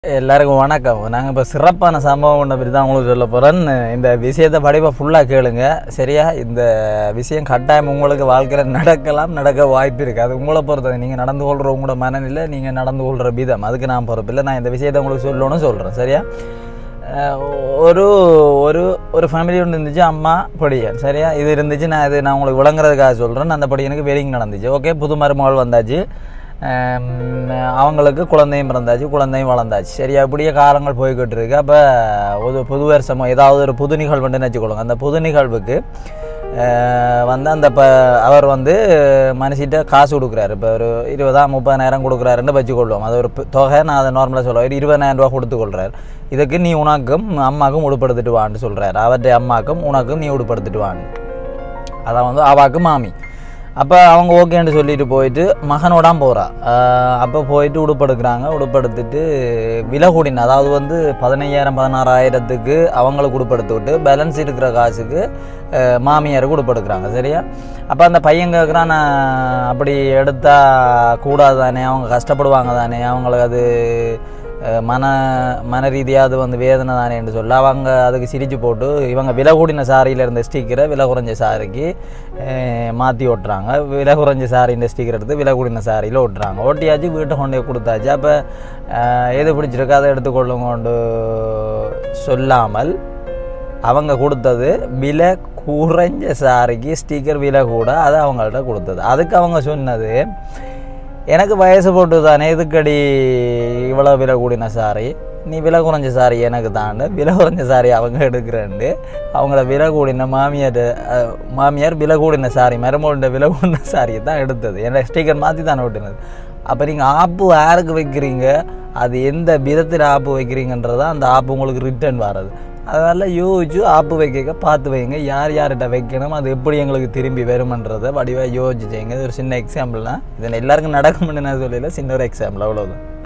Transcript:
எல்லாருக்கும் வணக்கம் நாங்கள் இப்போ சிறப்பான சம்பவம் ஒன்றை பற்றி தான் உங்களுக்கு சொல்ல போகிறேன் இந்த விஷயத்தை படிப்பாக ஃபுல்லாக கேளுங்க சரியா இந்த விஷயம் கட்டாயம் உங்களுக்கு வாழ்க்கையில் நடக்கலாம் நடக்க வாய்ப்பு இருக்குது அது உங்களை பொறுத்தது நீங்கள் நடந்து கொள்கிற உங்களோட மனநிலை நீங்கள் நடந்து கொள்கிற விதம் அதுக்கு நான் பொறுப்பில்லை நான் இந்த விஷயத்தை உங்களுக்கு சொல்லணும்னு சொல்கிறேன் சரியா அஹ் ஒரு ஒரு ஒரு ஃபேமிலி ஒன்று இருந்துச்சு அம்மா பொடியன் சரியா இது இருந்துச்சு நான் இது நான் உங்களுக்கு விளங்குறதுக்காக சொல்கிறேன் அந்த பொடியனுக்கு வெட்டிங் நடந்துச்சு ஓகே புது மருமகள் வந்தாச்சு ஆம், அவங்களுக்கு குழந்தையும் பிறந்தாச்சு குழந்தையும் வளர்ந்தாச்சு சரியா இப்படியே காலங்கள் போய்கிட்டு இருக்கு அப்போ ஒரு புது வருஷமோ ஏதாவது ஒரு புது நிகழ்வுன்னு நினச்சிக்கொள்ளுங்க அந்த புது நிகழ்வுக்கு அஹ், வந்து அந்த இப்போ அவர் வந்து மனுஷிட்ட காசு கொடுக்குறாரு இப்போ ஒரு இருபதா முப்பதாயிரம் கொடுக்குறாருன்னு வச்சுக்கொள்வோம் அது ஒரு ப- தொகை நான் அதை நார்மலாக சொல்லுவேன் ஒரு இருபதாயிரம் ரூபா கொடுத்து கொள்கிறார் இதுக்கு நீ உனக்கும் அம்மாக்கும் உடுப்படுத்திட்டு வான்னு சொல்கிறாரு அவர்கிட்ட அம்மாக்கும் உனக்கும் நீ உடுப்படுத்திட்டு வான்னு அதான் வந்து அவாக்கு மாமி அப்போ அவங்க ஓகேன்னு சொல்லிட்டு போயிட்டு மகனோடாம் போகிறா அப்போ போயிட்டு உடுப்படுக்கிறாங்க உடுப்படுத்திட்டு விலை கூடின அதாவது வந்து பதினையாயிரம் பதினாறாயிரத்துக்கு அவங்களுக்கு உடுப்படுத்தி விட்டு பேலன்ஸ் இருக்கிற காசுக்கு அஹ், மாமியாருக்கு உடுப்படுக்கிறாங்க சரியா அப்போ அந்த பையன் கேட்குறான் நான் அப்படி எடுத்தா கூடாது தானே அவங்க கஷ்டப்படுவாங்க தானே அவங்களுக்கு அது அஹ் மன மன ரீதியாக அது வந்து வேதனை தானே என்று சொல்ல அவங்க அதுக்கு சிரிச்சு போட்டு இவங்க விலை கூடின சாரியில் இருந்த ஸ்டிக்கரை விலை குறைஞ்ச சாரிக்கு மாற்றி ஓட்டுறாங்க விலை குறைஞ்ச சாரின்ற ஸ்டிக்கர் எடுத்து விலை கூடின சாரியில் ஓட்டுறாங்க ஓட்டியாச்சு வீட்டை கொண்டு போய் கொடுத்தாச்சு அப்போ எது பிடிச்சிருக்கு அதை எடுத்துக்கொள்ளுங்கொண்டு சொல்லாமல் அவங்க கொடுத்தது விலை குறைஞ்ச சாரிக்கு ஸ்டிக்கர் விலை கூட அதை அவங்கள்ட்ட கொடுத்தது அதுக்கு அவங்க சொன்னது எனக்கு வயசு போட்டு தானே இதுக்கடி இவ்வளோ விலை கூடின சாரி நீ விலை குறைஞ்ச சாரி எனக்கு தாண்டு விலை குறைஞ்ச சாரி அவங்க எடுக்கிறேன்ட்டு அவங்கள விலை கூடின மாமியார் அஹ், மாமியார் விலை கூடின சாரி மருமகள்கிட்ட விலை கூடின சாரியை தான் எடுத்தது என்னோட ஸ்டிக்கர் மாற்றி தானே ஓட்டினது அப்போ நீங்கள் ஆப்பு யாருக்கு வைக்கிறீங்க அது எந்த விதத்தில் ஆப்பு வைக்கிறீங்கன்றதா அந்த ஆப்பு உங்களுக்கு ரிட்டர்ன் வர்றது அதனால் யோசிச்சு ஆப்பு வைக்க பார்த்து வைங்க யார் யார்கிட்ட வைக்கணும் அது எப்படி எங்களுக்கு திரும்பி வருமன்றதை வடிவாக யோசிச்சு செய்யுங்க இது ஒரு சின்ன எக்ஸாம்பிள் தான் இது எல்லாருக்கும் நடக்கும்னு நான் சொல்லல சின்ன ஒரு எக்ஸாம்பிள் அவ்வளோதான்